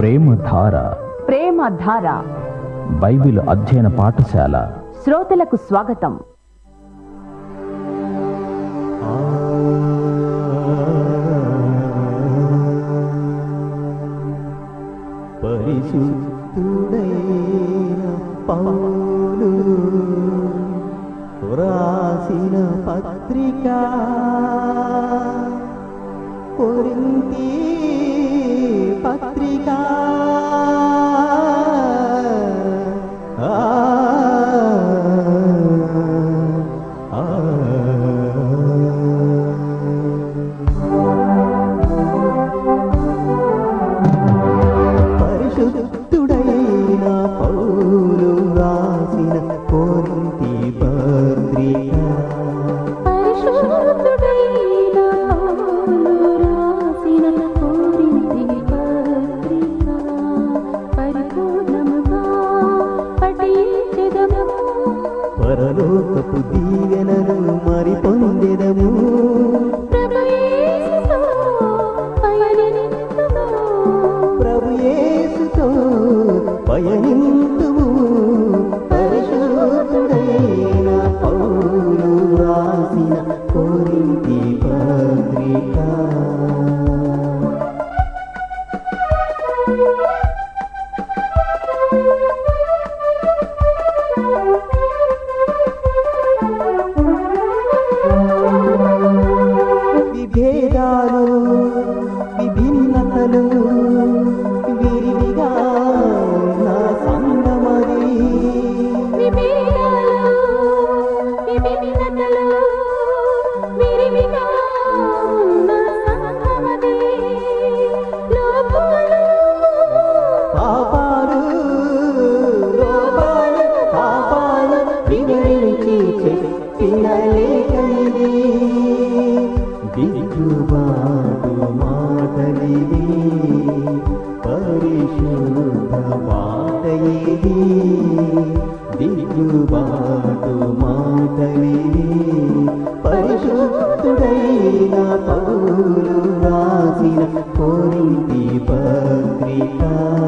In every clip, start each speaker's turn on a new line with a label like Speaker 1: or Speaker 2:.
Speaker 1: ప్రేమధార
Speaker 2: ప్రేమ ధార
Speaker 1: బైబిల్ అధ్యయన పాఠశాల
Speaker 2: శ్రోతలకు స్వాగతం
Speaker 3: పరిశుద్ధుడైన పౌలు వ్రాసిన పత్రిక కొరింతి పత్రిక ఆ, ఆ, పరిశుద్ధుడైన పౌలు రాసిన కోరింతి పత్రిక
Speaker 4: పరిశుద్ధుడైన పౌలు రాసిన కొరింథీ పత్రిక పరిపూర్ణముగా పఠించెదము.
Speaker 3: పరలోకపు దీవెనలు మరి పొందెదము
Speaker 4: ప్రభు యేసుతో పయనింతుము.
Speaker 3: ప్రభు యేసుతో పయనింతుము పరిశుద్ధుడైన పౌలు రాసిన కోరింతి పత్రిక విభేదాలు విభిన్నతలు విరివిగా నా సంగమది
Speaker 4: విభేదాలు, విభిన్నతలు, విరివిగా ఉన్న సంగమది. లోపములు,
Speaker 3: పాపాలు లోపాలు పాపాలు వివరించి చెప్పిన లేఖనిది దిద్దుబాటు మాటలిది పరిశుద్ధ మాట ఇది దిద్దుబాటు మాటలిది పరిశుద్ధుడైన పౌలు రాసిన కోరింటి పత్రిక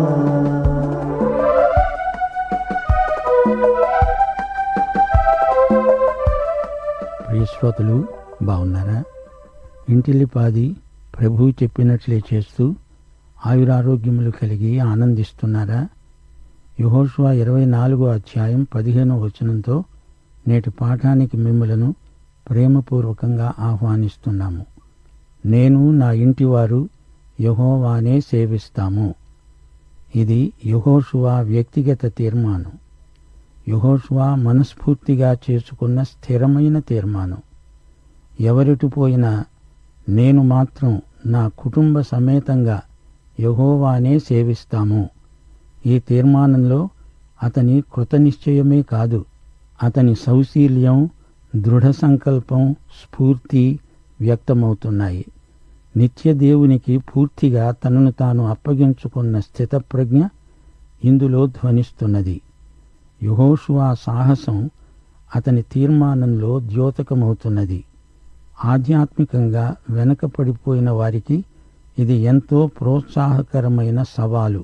Speaker 5: ప్రియ శ్రోతలు బాగున్నారా ఇంటిల్లిపాది ప్రభు చెప్పినట్లే చేస్తూ ఆయురారోగ్యములు కలిగి ఆనందిస్తున్నారా యహోషువ ఇరవై నాలుగో అధ్యాయం పదిహేనో వచనంతో నేటి పాఠానికి మిమ్మలను ప్రేమపూర్వకంగా ఆహ్వానిస్తున్నాము నేను నా ఇంటివారు యహోవానే సేవిస్తాము ఇది యహోషువ వ్యక్తిగత తీర్మానం యహోషువా మనస్ఫూర్తిగా చేసుకున్న స్థిరమైన తీర్మానం ఎవరిటు పోయినా నేను మాత్రం నా కుటుంబ సమేతంగా యహోవానే సేవిస్తాము ఈ తీర్మానంలో అతని కృతనిశ్చయమే కాదు అతని సౌశీల్యం దృఢ సంకల్పం స్ఫూర్తి వ్యక్తమవుతున్నాయి నిత్య దేవునికి పూర్తిగా తనను తాను అప్పగించుకున్న స్థితప్రజ్ఞ ఇందులో ధ్వనిస్తున్నది యహోషువా సాహసం అతని తీర్మానంలో ద్యోతకమవుతున్నది ఆధ్యాత్మికంగా వెనకపడిపోయిన వారికి ఇది ఎంతో ప్రోత్సాహకరమైన సవాలు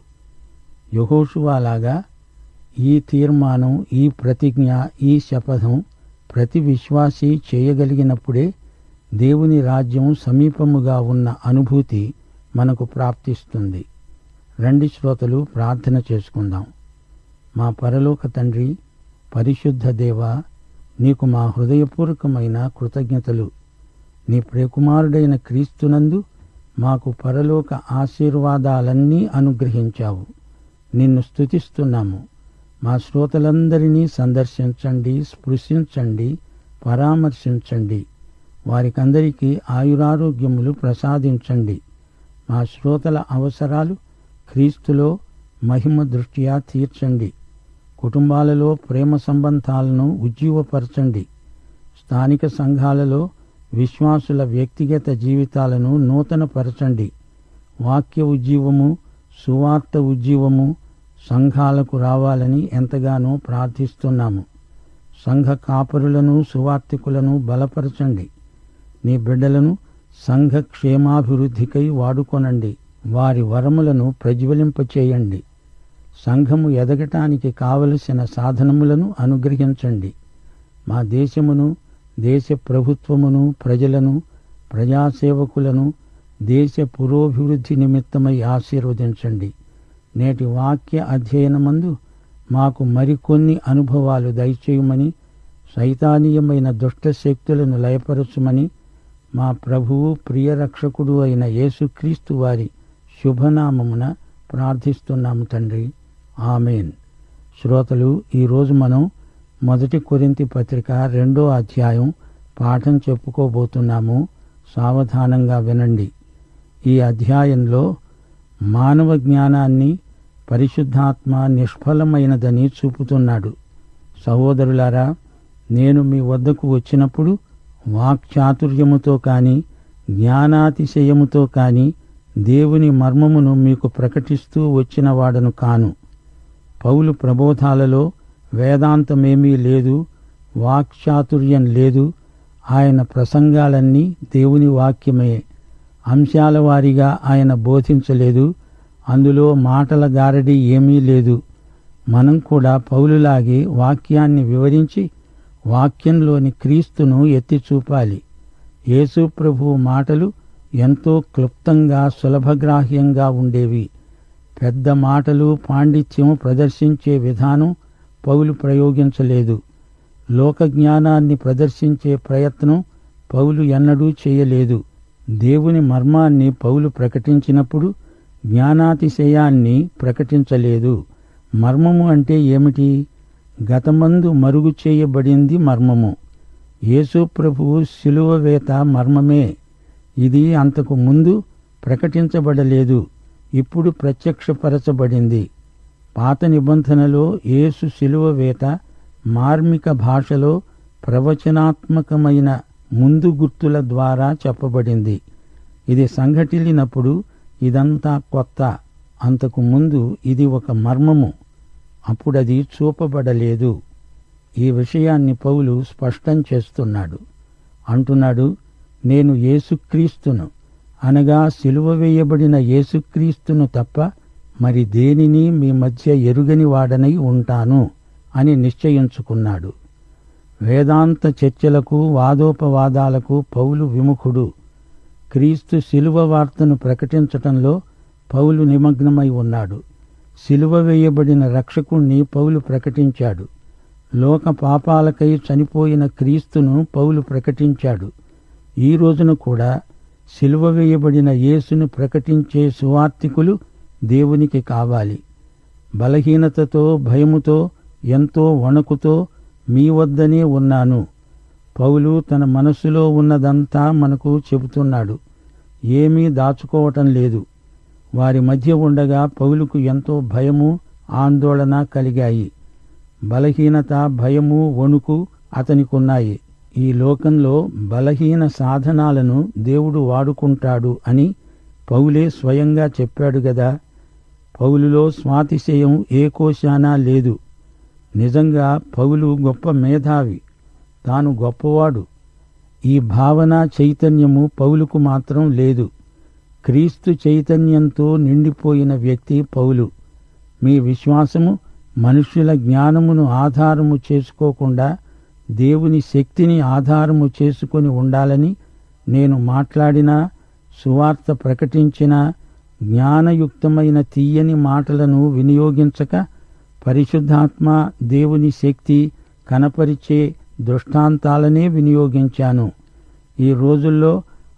Speaker 5: యహోషువాలాగా ఈ తీర్మానం ఈ ప్రతిజ్ఞ ఈ శపథం ప్రతి విశ్వాసీ చేయగలిగినప్పుడే దేవుని రాజ్యం సమీపముగా ఉన్న అనుభూతి మనకు ప్రాప్తిస్తుంది రండి శ్రోతలు ప్రార్థన చేసుకుందాం మా పరలోక తండ్రి పరిశుద్ధ దేవ నీకు మా హృదయపూర్వకమైన కృతజ్ఞతలు నీ ప్రియకుమారుడైన క్రీస్తునందు మాకు పరలోక ఆశీర్వాదాలన్నీ అనుగ్రహించావు నిన్ను స్తుతిస్తున్నాము మా శ్రోతలందరినీ సందర్శించండి స్పృశించండి పరామర్శించండి వారికందరికీ ఆయురారోగ్యములు ప్రసాదించండి మా శ్రోతల అవసరాలు క్రీస్తులో మహిమ దృష్ట్యా తీర్చండి కుటుంబాలలో ప్రేమ సంబంధాలను ఉజ్జీవపరచండి స్థానిక సంఘాలలో విశ్వాసుల వ్యక్తిగత జీవితాలను నూతనపరచండి వాక్య ఉజ్జీవము సువార్త ఉజ్జీవము సంఘాలకు రావాలని ఎంతగానో ప్రార్థిస్తున్నాము సంఘ కాపరులను సువార్తికులను బలపరచండి నీ బిడ్డలను సంఘ క్షేమాభివృద్ధికై వాడుకొనండి వారి వరములను ప్రజ్వలింపచేయండి సంఘము ఎదగటానికి కావలసిన సాధనములను అనుగ్రహించండి మా దేశమును దేశ ప్రభుత్వమును ప్రజలను ప్రజాసేవకులను దేశ పురోభివృద్ధి నిమిత్తమై ఆశీర్వదించండి నేటి వాక్య అధ్యయనమందు మాకు మరికొన్ని అనుభవాలు దయచేయమని సైతానీయమైన దుష్ట శక్తులను లయపరచుమని మా ప్రభువు ప్రియరక్షకుడు అయిన యేసుక్రీస్తు వారి శుభనామమున ప్రార్థిస్తున్నాము తండ్రి ఆమెన్ శ్రోతలు ఈరోజు మనం మొదటి కొరింతి పత్రిక రెండో అధ్యాయం పాఠం చెప్పుకోబోతున్నాము సావధానంగా వినండి ఈ అధ్యాయంలో మానవ జ్ఞానాన్ని పరిశుద్ధాత్మ నిష్ఫలమైనదని చూపుతున్నాడు సహోదరులారా నేను మీ వద్దకు వచ్చినప్పుడు వాక్చాతుర్యముతో కాని జ్ఞానాతిశయముతో కాని దేవుని మర్మమును మీకు ప్రకటిస్తూ వచ్చిన వాడను కాను పౌలు ప్రబోధాలలో వేదాంతమేమీ లేదు వాక్చాతుర్యం లేదు ఆయన ప్రసంగాలన్నీ దేవుని వాక్యమే అంశాల వారీగా ఆయన బోధించలేదు అందులో మాటల గారడి ఏమీ లేదు మనం కూడా పౌలులాగే వాక్యాన్ని వివరించి వాక్యంలోని క్రీస్తును ఎత్తి చూపాలి యేసు ప్రభు మాటలు ఎంతో క్లుప్తంగా సులభగ్రాహ్యంగా ఉండేవి పెద్ద మాటలు పాండిత్యం ప్రదర్శించే విధానం పౌలు ప్రయోగించలేదు లోక జ్ఞానాన్ని ప్రదర్శించే ప్రయత్నం పౌలు ఎన్నడూ చేయలేదు దేవుని మర్మాన్ని పౌలు ప్రకటించినప్పుడు జ్ఞానాతిశయాన్ని ప్రకటించలేదు మర్మము అంటే ఏమిటి గతమందు మరుగు చేయబడింది మర్మము యేసు ప్రభువు శిలువ వేత మర్మమే ఇది అంతకు ముందు ప్రకటించబడలేదు ఇప్పుడు ప్రత్యక్షపరచబడింది పాత నిబంధనలో యేసు శిలువ వేత మార్మిక భాషలో ప్రవచనాత్మకమైన ముందు గుర్తుల ద్వారా చెప్పబడింది ఇది సంఘటిల్లినప్పుడు ఇదంతా కొత్త అంతకు ముందు ఇది ఒక మర్మము అప్పుడది చూపబడలేదు ఈ విషయాన్ని పౌలు స్పష్టం చేస్తున్నాడు అంటున్నాడు నేను యేసుక్రీస్తును అనగా సిలువ వేయబడిన యేసుక్రీస్తును తప్ప మరి దేనిని మీ మధ్య ఎరుగని వాడనై ఉంటాను అని నిశ్చయించుకున్నాడు వేదాంత చర్చలకు వాదోపవాదాలకు పౌలు విముఖుడు క్రీస్తు శిలువ వార్తను ప్రకటించటంలో పౌలు నిమగ్నమై ఉన్నాడు శిలువ వేయబడిన రక్షకుణ్ణి పౌలు ప్రకటించాడు లోక పాపాలకై చనిపోయిన క్రీస్తును పౌలు ప్రకటించాడు ఈ రోజున కూడా శిలువ వేయబడిన యేసును ప్రకటించే సువార్తికులు దేవునికి కావాలి బలహీనతతో భయముతో ఎంతో వణకుతో మీ వద్దనే ఉన్నాను పౌలు తన మనస్సులో ఉన్నదంతా మనకు చెబుతున్నాడు ఏమీ దాచుకోవటం లేదు వారి మధ్య ఉండగా పౌలుకు ఎంతో భయము ఆందోళన కలిగాయి బలహీనత భయము వణుకు అతనికున్నాయి ఈ లోకంలో బలహీన సాధనాలను దేవుడు వాడుకుంటాడు అని పౌలే స్వయంగా చెప్పాడు గదా పౌలులో స్వాతిశయం ఏ కోశానా లేదు నిజంగా పౌలు గొప్ప మేధావి తాను గొప్పవాడు ఈ భావన చైతన్యము పౌలుకు మాత్రం లేదు క్రీస్తు చైతన్యంతో నిండిపోయిన వ్యక్తి పౌలు మీ విశ్వాసము మనుష్యుల జ్ఞానమును ఆధారము చేసుకోకుండా దేవుని శక్తిని ఆధారము చేసుకొని ఉండాలని నేను మాట్లాడినా సువార్త ప్రకటించినా జ్ఞానయుక్తమైన తీయని మాటలను వినియోగించక పరిశుద్ధాత్మ దేవుని శక్తి కనపరిచే దృష్టాంతాలనే వినియోగించాను ఈ రోజుల్లో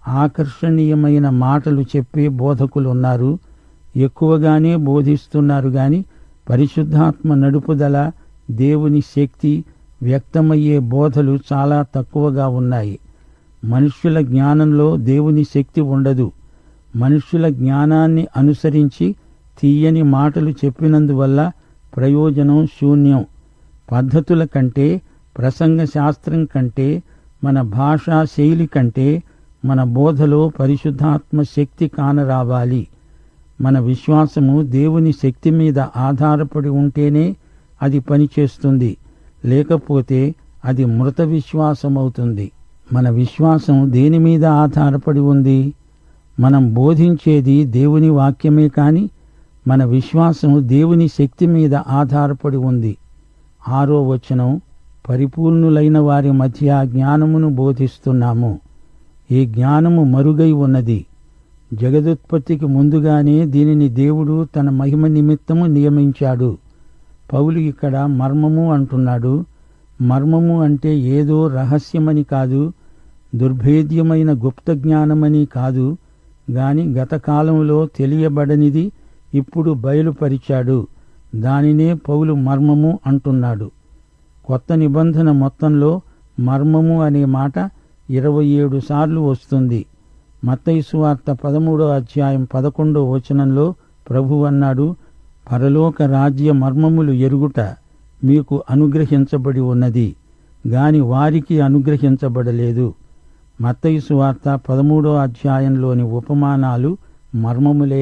Speaker 5: ఆకర్షణీయమైన మాటలు చెప్పే బోధకులున్నారు ఎక్కువగానే బోధిస్తున్నారు గాని పరిశుద్ధాత్మ నడుపుదల దేవుని శక్తి వ్యక్తమయ్యే బోధలు చాలా తక్కువగా ఉన్నాయి మనుష్యుల జ్ఞానంలో దేవుని శక్తి ఉండదు మనుష్యుల జ్ఞానాన్ని అనుసరించి తీయని మాటలు చెప్పినందువల్ల ప్రయోజనం శూన్యం పద్ధతుల కంటే ప్రసంగ శాస్త్రం కంటే మన భాషా శైలి కంటే మన బోధలో పరిశుద్ధాత్మ శక్తి కానరావాలి మన విశ్వాసము దేవుని శక్తి మీద ఆధారపడి ఉంటేనే అది పనిచేస్తుంది లేకపోతే అది మృత విశ్వాసమవుతుంది మన విశ్వాసం దేని మీద ఆధారపడి ఉంది మనం బోధించేది దేవుని వాక్యమే కాని మన విశ్వాసం దేవుని శక్తి మీద ఆధారపడి ఉంది ఆరో వచనం పరిపూర్ణులైన వారి మధ్య జ్ఞానమును బోధిస్తున్నాము ఈ జ్ఞానము మరుగై ఉన్నది జగదుత్పత్తికి ముందుగానే దీనిని దేవుడు తన మహిమ నిమిత్తము నియమించాడు పౌలు ఇక్కడ మర్మము అంటున్నాడు మర్మము అంటే ఏదో రహస్యమని కాదు దుర్భేద్యమైన గుప్త జ్ఞానమని కాదు గాని గత కాలంలో తెలియబడనిది ఇప్పుడు బయలుపరిచాడు దానినే పౌలు మర్మము అంటున్నాడు కొత్త నిబంధన మొత్తంలో మర్మము అనే మాట ఇరవై ఏడు సార్లు వస్తుంది మత్తయి వార్త పదమూడో అధ్యాయం పదకొండో వచనంలో ప్రభు అన్నాడు పరలోక రాజ్య మర్మములు ఎరుగుట మీకు అనుగ్రహించబడి ఉన్నది గాని వారికి అనుగ్రహించబడలేదు మత్తయి వార్త పదమూడో అధ్యాయంలోని ఉపమానాలు మర్మములే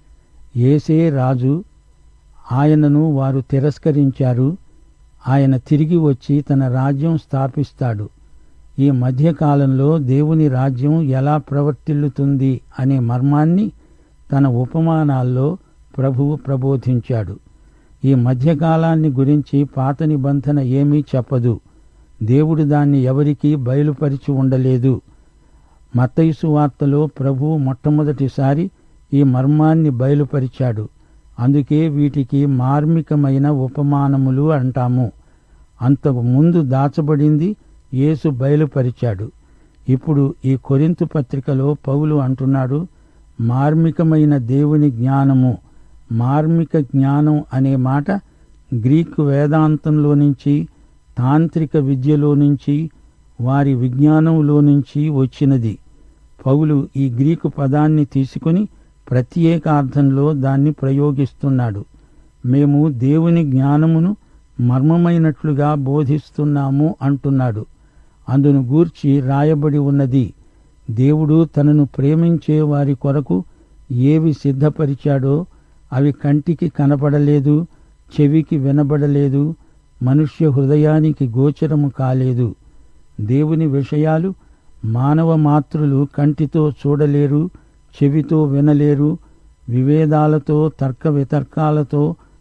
Speaker 5: ఏసే రాజు ఆయనను వారు తిరస్కరించారు ఆయన తిరిగి వచ్చి తన రాజ్యం స్థాపిస్తాడు ఈ మధ్యకాలంలో దేవుని రాజ్యం ఎలా ప్రవర్తిల్లుతుంది అనే మర్మాన్ని తన ఉపమానాల్లో ప్రభువు ప్రబోధించాడు ఈ మధ్యకాలాన్ని గురించి పాత నిబంధన ఏమీ చెప్పదు దేవుడు దాన్ని ఎవరికీ బయలుపరిచి ఉండలేదు మత్తయిసు వార్తలో ప్రభువు మొట్టమొదటిసారి ఈ మర్మాన్ని బయలుపరిచాడు అందుకే వీటికి మార్మికమైన ఉపమానములు అంటాము అంతకు ముందు దాచబడింది యేసు బయలుపరిచాడు ఇప్పుడు ఈ కొరింతు పత్రికలో పౌలు అంటున్నాడు మార్మికమైన దేవుని జ్ఞానము మార్మిక జ్ఞానం అనే మాట గ్రీకు వేదాంతంలో నుంచి తాంత్రిక విద్యలో నుంచి వారి విజ్ఞానంలో నుంచి వచ్చినది పౌలు ఈ గ్రీకు పదాన్ని తీసుకుని ప్రత్యేకార్థంలో దాన్ని ప్రయోగిస్తున్నాడు మేము దేవుని జ్ఞానమును మర్మమైనట్లుగా బోధిస్తున్నాము అంటున్నాడు అందును గూర్చి రాయబడి ఉన్నది దేవుడు తనను ప్రేమించే వారి కొరకు ఏవి సిద్ధపరిచాడో అవి కంటికి కనపడలేదు చెవికి వినబడలేదు మనుష్య హృదయానికి గోచరము కాలేదు దేవుని విషయాలు మానవ మాతృలు కంటితో చూడలేరు చెవితో వినలేరు వివేదాలతో తర్క వితర్కాలతో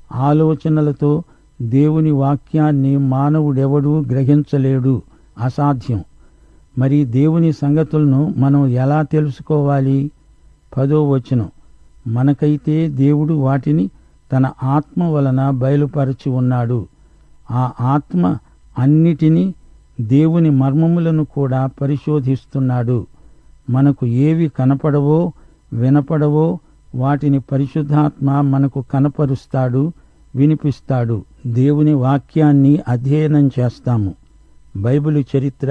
Speaker 5: ఆలోచనలతో దేవుని వాక్యాన్ని మానవుడెవడూ గ్రహించలేడు అసాధ్యం మరి దేవుని సంగతులను మనం ఎలా తెలుసుకోవాలి పదో వచనం మనకైతే దేవుడు వాటిని తన ఆత్మ వలన బయలుపరచి ఉన్నాడు ఆ ఆత్మ అన్నిటినీ దేవుని మర్మములను కూడా పరిశోధిస్తున్నాడు మనకు ఏవి కనపడవో వినపడవో వాటిని పరిశుద్ధాత్మ మనకు కనపరుస్తాడు వినిపిస్తాడు దేవుని వాక్యాన్ని అధ్యయనం చేస్తాము బైబిలు చరిత్ర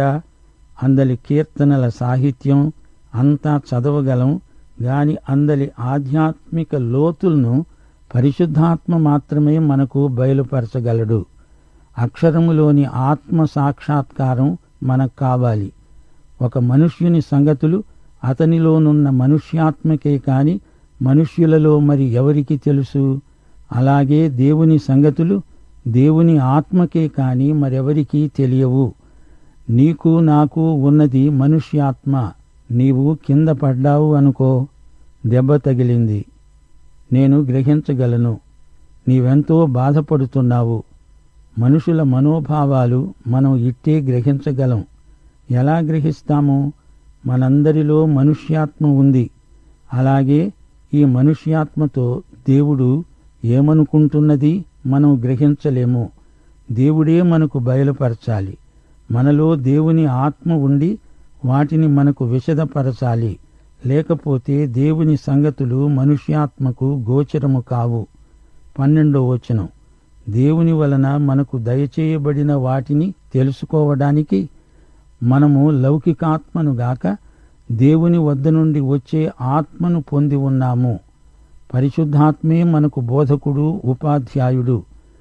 Speaker 5: అందలి కీర్తనల సాహిత్యం అంతా చదవగలం గాని అందలి ఆధ్యాత్మిక లోతులను పరిశుద్ధాత్మ మాత్రమే మనకు బయలుపరచగలడు అక్షరములోని ఆత్మ సాక్షాత్కారం మనకు కావాలి ఒక మనుష్యుని సంగతులు అతనిలోనున్న మనుష్యాత్మకే కాని మనుష్యులలో మరి ఎవరికి తెలుసు అలాగే దేవుని సంగతులు దేవుని ఆత్మకే కాని మరెవరికీ తెలియవు నీకు నాకు ఉన్నది మనుష్యాత్మ నీవు కింద పడ్డావు అనుకో దెబ్బ తగిలింది నేను గ్రహించగలను నీవెంతో బాధపడుతున్నావు మనుషుల మనోభావాలు మనం ఇట్టే గ్రహించగలం ఎలా గ్రహిస్తాము మనందరిలో మనుష్యాత్మ ఉంది అలాగే ఈ మనుష్యాత్మతో దేవుడు ఏమనుకుంటున్నది మనం గ్రహించలేము దేవుడే మనకు బయలుపరచాలి మనలో దేవుని ఆత్మ ఉండి వాటిని మనకు విశదపరచాలి లేకపోతే దేవుని సంగతులు మనుష్యాత్మకు గోచరము కావు పన్నెండో వచనం దేవుని వలన మనకు దయచేయబడిన వాటిని తెలుసుకోవడానికి మనము లౌకికాత్మను గాక దేవుని వద్ద నుండి వచ్చే ఆత్మను పొంది ఉన్నాము పరిశుద్ధాత్మే మనకు బోధకుడు ఉపాధ్యాయుడు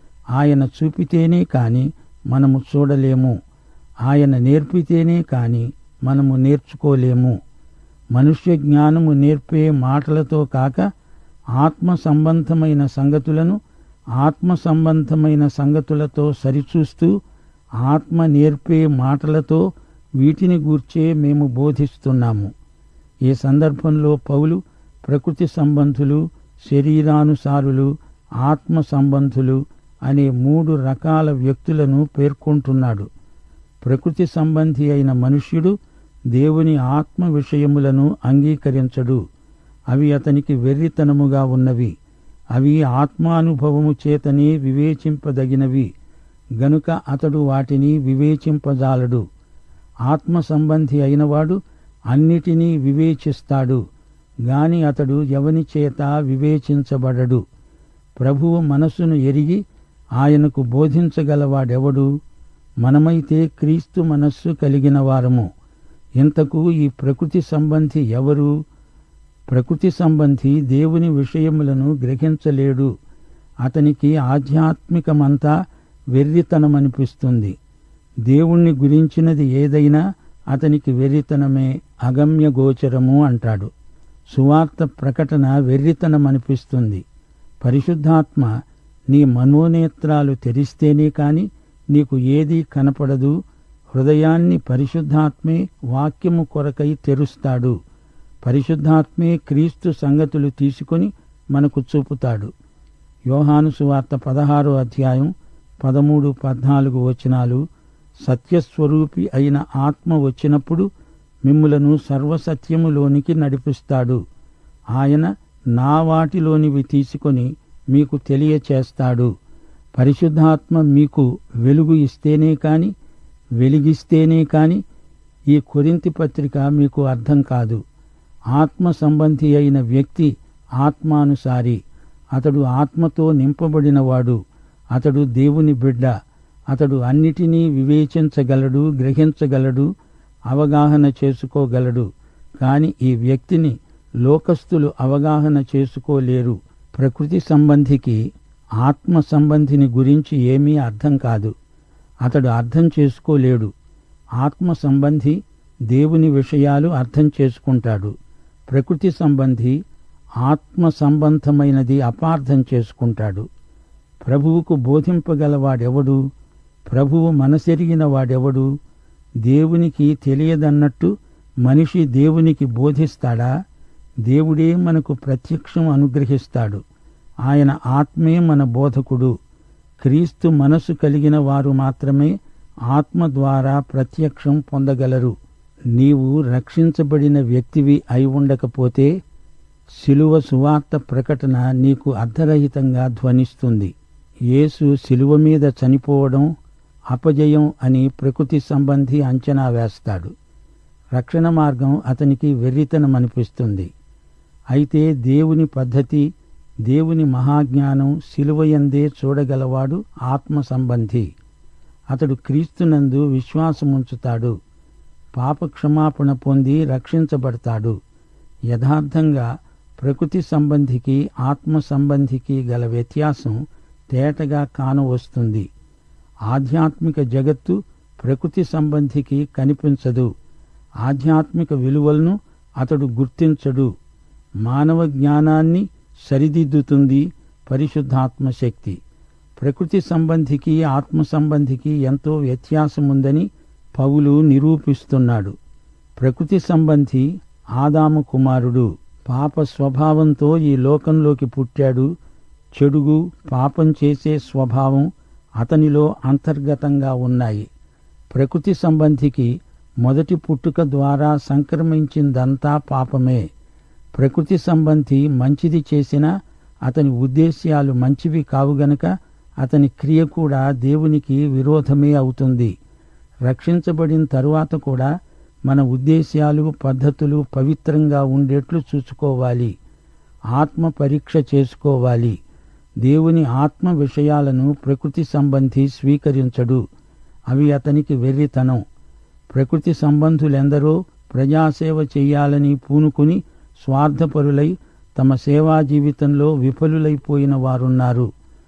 Speaker 5: ఆయన చూపితేనే కాని మనము చూడలేము ఆయన నేర్పితేనే కాని మనము నేర్చుకోలేము మనుష్య జ్ఞానము నేర్పే మాటలతో కాక ఆత్మ సంబంధమైన సంగతులను ఆత్మ సంబంధమైన సంగతులతో సరిచూస్తూ ఆత్మ నేర్పే మాటలతో వీటిని గూర్చే మేము బోధిస్తున్నాము ఈ సందర్భంలో పౌలు ప్రకృతి సంబంధులు శరీరానుసారులు ఆత్మ సంబంధులు అనే మూడు రకాల వ్యక్తులను పేర్కొంటున్నాడు ప్రకృతి సంబంధి అయిన మనుష్యుడు దేవుని ఆత్మ విషయములను అంగీకరించడు అవి అతనికి వెర్రితనముగా ఉన్నవి అవి ఆత్మానుభవము చేతనే వివేచింపదగినవి గనుక అతడు వాటిని వివేచింపజాలడు ఆత్మ సంబంధి అయినవాడు అన్నిటినీ వివేచిస్తాడు గాని అతడు ఎవని చేత వివేచించబడడు ప్రభువు మనస్సును ఎరిగి ఆయనకు బోధించగలవాడెవడు మనమైతే క్రీస్తు మనస్సు కలిగిన వారము ఇంతకు ఈ ప్రకృతి సంబంధి ఎవరు ప్రకృతి సంబంధి దేవుని విషయములను గ్రహించలేడు అతనికి ఆధ్యాత్మికమంతా వెర్రితనమనిపిస్తుంది దేవుణ్ణి గురించినది ఏదైనా అతనికి వెర్రితనమే అగమ్య గోచరము అంటాడు సువార్త ప్రకటన వెర్రితనమనిపిస్తుంది పరిశుద్ధాత్మ నీ మనోనేత్రాలు తెరిస్తేనే కాని నీకు ఏదీ కనపడదు హృదయాన్ని పరిశుద్ధాత్మే వాక్యము కొరకై తెరుస్తాడు పరిశుద్ధాత్మే క్రీస్తు సంగతులు తీసుకొని మనకు చూపుతాడు యోహాను సువార్త పదహారో అధ్యాయం పదమూడు పద్నాలుగు వచనాలు సత్యస్వరూపి అయిన ఆత్మ వచ్చినప్పుడు మిమ్ములను సర్వసత్యములోనికి నడిపిస్తాడు ఆయన నా వాటిలోనివి తీసుకొని మీకు తెలియచేస్తాడు పరిశుద్ధాత్మ మీకు వెలుగు ఇస్తేనే కాని వెలిగిస్తేనే కాని ఈ కొరింతి పత్రిక మీకు అర్థం కాదు ఆత్మ సంబంధి అయిన వ్యక్తి ఆత్మానుసారి అతడు ఆత్మతో నింపబడినవాడు అతడు దేవుని బిడ్డ అతడు అన్నిటినీ వివేచించగలడు గ్రహించగలడు అవగాహన చేసుకోగలడు కాని ఈ వ్యక్తిని లోకస్తులు అవగాహన చేసుకోలేరు ప్రకృతి సంబంధికి ఆత్మ సంబంధిని గురించి ఏమీ అర్థం కాదు అతడు అర్థం చేసుకోలేడు ఆత్మ సంబంధి దేవుని విషయాలు అర్థం చేసుకుంటాడు ప్రకృతి సంబంధి ఆత్మ సంబంధమైనది అపార్థం చేసుకుంటాడు ప్రభువుకు బోధింపగలవాడెవడు ప్రభువు మనసెరిగిన వాడెవడు దేవునికి తెలియదన్నట్టు మనిషి దేవునికి బోధిస్తాడా దేవుడే మనకు ప్రత్యక్షం అనుగ్రహిస్తాడు ఆయన ఆత్మే మన బోధకుడు క్రీస్తు మనసు కలిగిన వారు మాత్రమే ఆత్మ ద్వారా ప్రత్యక్షం పొందగలరు నీవు రక్షించబడిన వ్యక్తివి అయి ఉండకపోతే శిలువ సువార్త ప్రకటన నీకు అర్ధరహితంగా ధ్వనిస్తుంది యేసు శిలువ మీద చనిపోవడం అపజయం అని ప్రకృతి సంబంధి అంచనా వేస్తాడు రక్షణ మార్గం అతనికి వెర్రితనమనిపిస్తుంది అయితే దేవుని పద్ధతి దేవుని మహాజ్ఞానం శిలువయందే చూడగలవాడు ఆత్మ సంబంధి అతడు క్రీస్తునందు విశ్వాసముంచుతాడు పాప క్షమాపణ పొంది రక్షించబడతాడు యథార్థంగా ప్రకృతి సంబంధికి ఆత్మ సంబంధికి గల వ్యత్యాసం తేటగా కానవస్తుంది ఆధ్యాత్మిక జగత్తు ప్రకృతి సంబంధికి కనిపించదు ఆధ్యాత్మిక విలువలను అతడు గుర్తించడు మానవ జ్ఞానాన్ని సరిదిద్దుతుంది పరిశుద్ధాత్మ శక్తి ప్రకృతి సంబంధికి ఆత్మ సంబంధికి ఎంతో వ్యత్యాసముందని పౌలు నిరూపిస్తున్నాడు ప్రకృతి సంబంధి ఆదాము కుమారుడు పాప స్వభావంతో ఈ లోకంలోకి పుట్టాడు చెడుగు పాపం చేసే స్వభావం అతనిలో అంతర్గతంగా ఉన్నాయి ప్రకృతి సంబంధికి మొదటి పుట్టుక ద్వారా సంక్రమించిందంతా పాపమే ప్రకృతి సంబంధి మంచిది చేసినా అతని ఉద్దేశ్యాలు మంచివి కావు గనక అతని క్రియ కూడా దేవునికి విరోధమే అవుతుంది రక్షించబడిన తరువాత కూడా మన ఉద్దేశ్యాలు పద్ధతులు పవిత్రంగా ఉండేట్లు చూసుకోవాలి ఆత్మ పరీక్ష చేసుకోవాలి దేవుని ఆత్మ విషయాలను ప్రకృతి సంబంధి స్వీకరించడు అవి అతనికి వెర్రితనం ప్రకృతి సంబంధులెందరో ప్రజాసేవ చెయ్యాలని పూనుకుని స్వార్థపరులై తమ సేవా జీవితంలో విఫలులైపోయిన వారున్నారు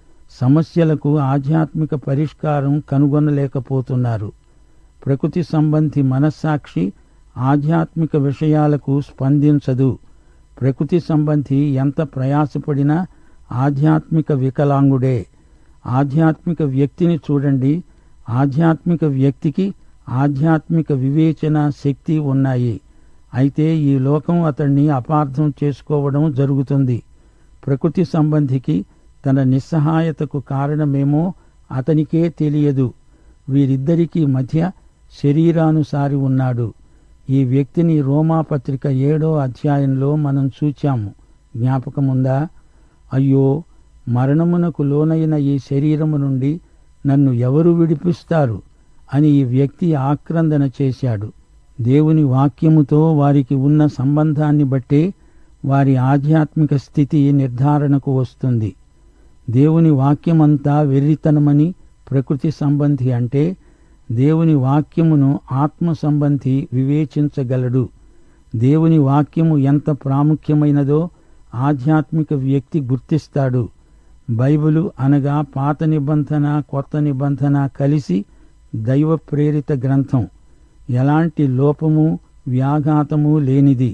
Speaker 5: సమస్యలకు ఆధ్యాత్మిక పరిష్కారం కనుగొనలేకపోతున్నారు ప్రకృతి సంబంధి మనస్సాక్షి ఆధ్యాత్మిక విషయాలకు స్పందించదు ప్రకృతి సంబంధి ఎంత ప్రయాసపడినా ఆధ్యాత్మిక వికలాంగుడే ఆధ్యాత్మిక వ్యక్తిని చూడండి ఆధ్యాత్మిక వ్యక్తికి ఆధ్యాత్మిక వివేచన శక్తి ఉన్నాయి అయితే ఈ లోకం అతన్ని అపార్థం చేసుకోవడం జరుగుతుంది ప్రకృతి సంబంధికి తన నిస్సహాయతకు కారణమేమో అతనికే తెలియదు వీరిద్దరికీ మధ్య శరీరానుసారి ఉన్నాడు ఈ వ్యక్తిని రోమాపత్రిక ఏడో అధ్యాయంలో మనం చూచాము జ్ఞాపకముందా అయ్యో మరణమునకు లోనైన ఈ శరీరము నుండి నన్ను ఎవరు విడిపిస్తారు అని ఈ వ్యక్తి ఆక్రందన చేశాడు దేవుని వాక్యముతో వారికి ఉన్న సంబంధాన్ని బట్టే వారి ఆధ్యాత్మిక స్థితి నిర్ధారణకు వస్తుంది దేవుని వాక్యమంతా వెర్రితనమని ప్రకృతి సంబంధి అంటే దేవుని వాక్యమును ఆత్మ సంబంధి వివేచించగలడు దేవుని వాక్యము ఎంత ప్రాముఖ్యమైనదో ఆధ్యాత్మిక వ్యక్తి గుర్తిస్తాడు బైబిలు అనగా పాత నిబంధన కొత్త నిబంధన కలిసి దైవ ప్రేరిత గ్రంథం ఎలాంటి లోపము వ్యాఘాతము లేనిది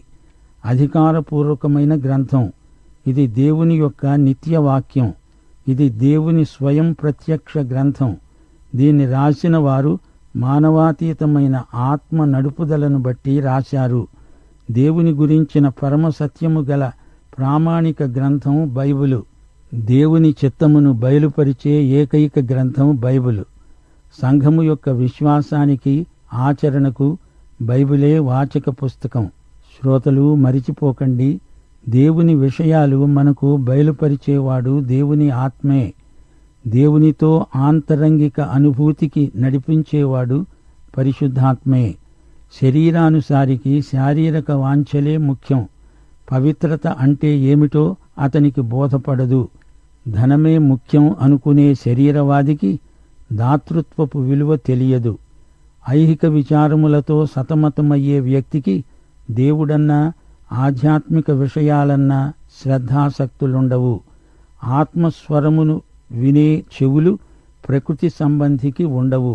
Speaker 5: అధికారపూర్వకమైన గ్రంథం ఇది దేవుని యొక్క నిత్య వాక్యం ఇది దేవుని స్వయం ప్రత్యక్ష గ్రంథం దీన్ని రాసిన వారు మానవాతీతమైన ఆత్మ నడుపుదలను బట్టి రాశారు దేవుని గురించిన పరమ సత్యము గల ప్రామాణిక గ్రంథం బైబిలు దేవుని చిత్తమును బయలుపరిచే ఏకైక గ్రంథం బైబిలు సంఘము యొక్క విశ్వాసానికి ఆచరణకు బైబిలే వాచక పుస్తకం శ్రోతలు మరిచిపోకండి దేవుని విషయాలు మనకు బయలుపరిచేవాడు దేవుని ఆత్మే దేవునితో ఆంతరంగిక అనుభూతికి నడిపించేవాడు పరిశుద్ధాత్మే శరీరానుసారికి శారీరక వాంఛలే ముఖ్యం పవిత్రత అంటే ఏమిటో అతనికి బోధపడదు ధనమే ముఖ్యం అనుకునే శరీరవాదికి దాతృత్వపు విలువ తెలియదు ఐహిక విచారములతో సతమతమయ్యే వ్యక్తికి దేవుడన్నా ఆధ్యాత్మిక విషయాలన్నా శ్రద్ధాసక్తులుండవు ఆత్మస్వరమును వినే చెవులు ప్రకృతి సంబంధికి ఉండవు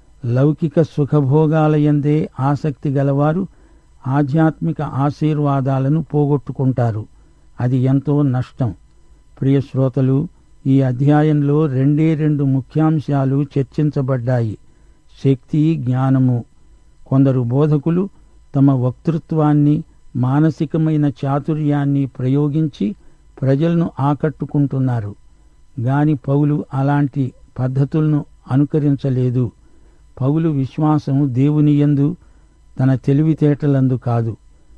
Speaker 5: లౌకిక సుఖభోగాలయందే ఆసక్తి గలవారు ఆధ్యాత్మిక ఆశీర్వాదాలను పోగొట్టుకుంటారు అది ఎంతో నష్టం ప్రియ శ్రోతలు ఈ అధ్యాయంలో రెండే రెండు ముఖ్యాంశాలు చర్చించబడ్డాయి శక్తి జ్ఞానము కొందరు బోధకులు తమ వక్తృత్వాన్ని మానసికమైన చాతుర్యాన్ని ప్రయోగించి ప్రజలను ఆకట్టుకుంటున్నారు గాని పౌలు అలాంటి పద్ధతులను అనుకరించలేదు పౌలు విశ్వాసం దేవుని యందు తన తెలివితేటలందు కాదు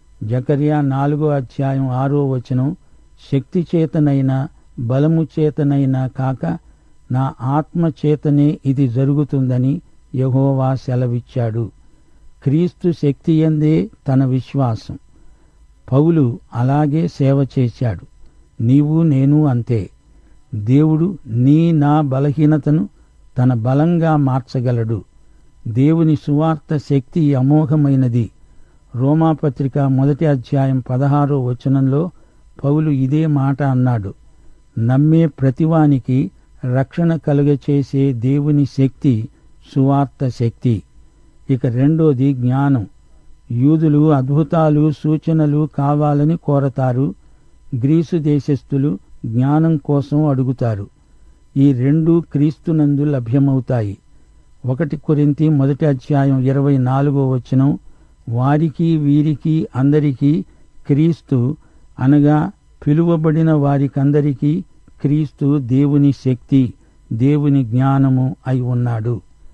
Speaker 5: జకర్యా నాలుగో అధ్యాయం ఆరో వచనం శక్తి చేతనైనా బలము చేతనైనా కాక నా ఆత్మ చేతనే ఇది జరుగుతుందని యహోవా సెలవిచ్చాడు క్రీస్తు శక్తి ఎందే తన విశ్వాసం పౌలు అలాగే సేవ చేశాడు నీవు నేను అంతే దేవుడు నీ నా బలహీనతను తన బలంగా మార్చగలడు దేవుని సువార్త శక్తి అమోఘమైనది రోమాపత్రిక మొదటి అధ్యాయం పదహారో వచనంలో పౌలు ఇదే మాట అన్నాడు నమ్మే ప్రతివానికి రక్షణ కలుగచేసే దేవుని శక్తి సువార్త శక్తి ఇక రెండోది జ్ఞానం యూదులు అద్భుతాలు సూచనలు కావాలని కోరతారు గ్రీసు దేశస్థులు జ్ఞానం కోసం అడుగుతారు ఈ రెండు క్రీస్తునందు లభ్యమవుతాయి ఒకటి కొరింతి మొదటి అధ్యాయం ఇరవై నాలుగో వచనం వారికి వీరికి అందరికీ క్రీస్తు అనగా పిలువబడిన వారికందరికీ క్రీస్తు దేవుని శక్తి దేవుని జ్ఞానము అయి ఉన్నాడు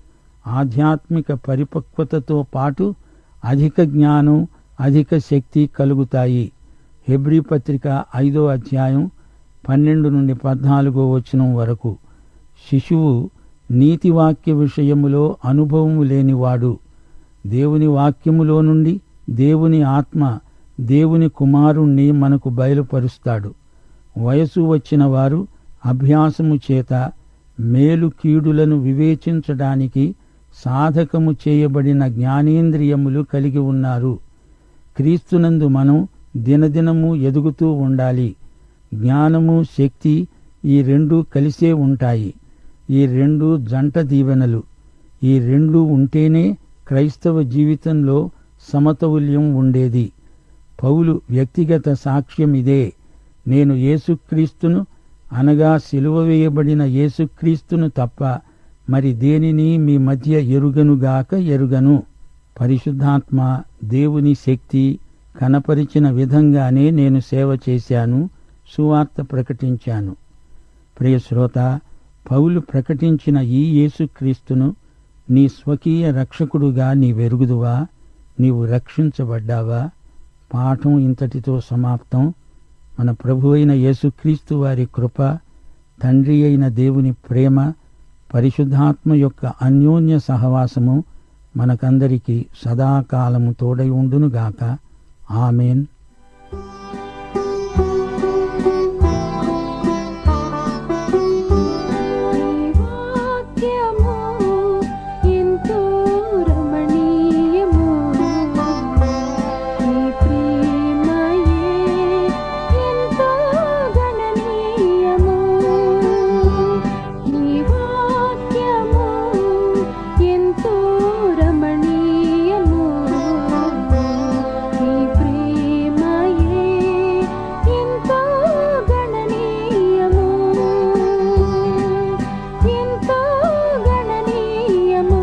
Speaker 5: ఆధ్యాత్మిక పరిపక్వతతో పాటు అధిక జ్ఞానం అధిక శక్తి కలుగుతాయి హెబ్రీ పత్రిక ఐదో అధ్యాయం పన్నెండు నుండి పద్నాలుగో వచనం వరకు శిశువు నీతివాక్య విషయములో అనుభవము లేనివాడు దేవుని వాక్యములో నుండి దేవుని ఆత్మ దేవుని కుమారుణ్ణి మనకు బయలుపరుస్తాడు వయసు వచ్చిన వారు అభ్యాసము చేత మేలు కీడులను వివేచించడానికి సాధకము చేయబడిన జ్ఞానేంద్రియములు కలిగి ఉన్నారు క్రీస్తునందు మనం దినదినము ఎదుగుతూ ఉండాలి జ్ఞానము శక్తి ఈ రెండు కలిసే ఉంటాయి ఈ రెండు జంట దీవెనలు ఈ రెండు ఉంటేనే క్రైస్తవ జీవితంలో సమతౌల్యం ఉండేది పౌలు వ్యక్తిగత సాక్ష్యం ఇదే నేను యేసుక్రీస్తును అనగా సిలువ వేయబడిన యేసుక్రీస్తును తప్ప మరి దేనిని మీ మధ్య ఎరుగనుగాక ఎరుగను పరిశుద్ధాత్మ దేవుని శక్తి కనపరిచిన విధంగానే నేను సేవ చేశాను సువార్త ప్రకటించాను ప్రియ శ్రోత పౌలు ప్రకటించిన ఈ యేసుక్రీస్తును నీ స్వకీయ రక్షకుడుగా నీ వెరుగుదువా నీవు రక్షించబడ్డావా పాఠం ఇంతటితో సమాప్తం మన ప్రభువైన యేసుక్రీస్తు వారి కృప తండ్రి అయిన దేవుని ప్రేమ పరిశుద్ధాత్మ యొక్క అన్యోన్య సహవాసము మనకందరికీ సదాకాలము తోడై ఉండునుగాక ఆమెన్
Speaker 4: వాక్యము ఎంతో రమణీయము నీ ప్రేమయే ఎంతో గణనీయము నీ వాక్యము ఎంతో రమణీయము నీ ప్రేమయే ఎంతో గణనీయము ఎంతో గణనీయము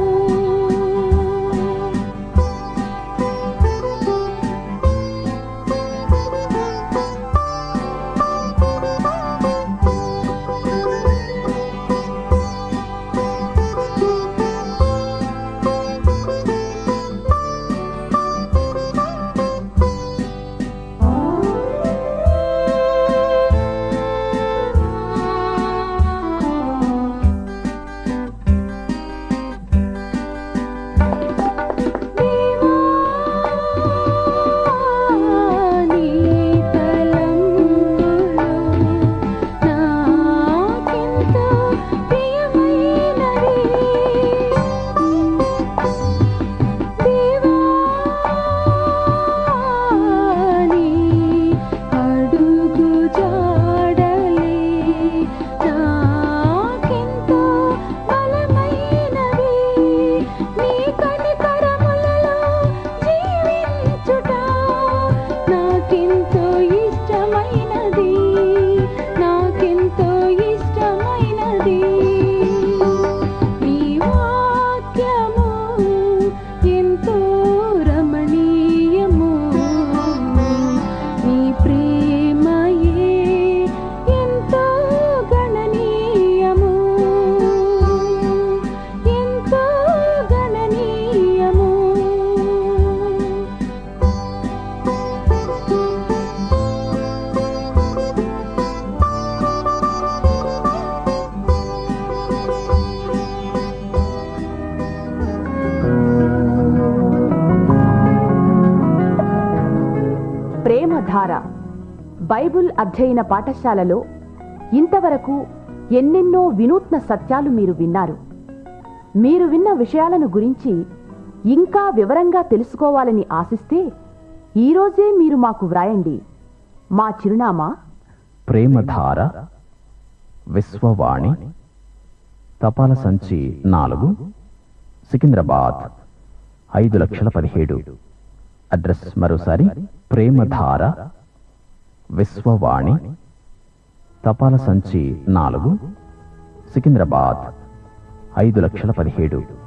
Speaker 4: నీ తలంపులు నాకెంతో ప్రియమైనవి దేవా నీ అడుగు జాడలే నాకెంతో బలమైనవి నీ కనికరములలో జీవించుట నాకెంతో ఇష్టమైనది నాకెంతో ఇష్టమైనది నీ వాక్యము ఎంతో రమణీయము నీ ప్రేమయే ఎంతో గణనీయము ఎంతో గణనీయము
Speaker 2: ప్రేమధార బైబుల్ అధ్యయన పాఠశాలలో ఇంతవరకు ఎన్నెన్నో వినూత్న సత్యాలు మీరు విన్నారు మీరు విన్న విషయాలను గురించి ఇంకా వివరంగా తెలుసుకోవాలని ఆశిస్తే ఈరోజే మీరు మాకు వ్రాయండి మా చిరునామా
Speaker 1: ప్రేమధార విశ్వవాణి తపాల సంచి నాలుగు సికింద్రాబాద్ ఐదు లక్షల పదిహేడు అడ్రస్ మరోసారి ప్రేమధార విశ్వవాణి తపాల సంచి నాలుగు సికింద్రాబాద్ ఐదు లక్షల పదిహేడు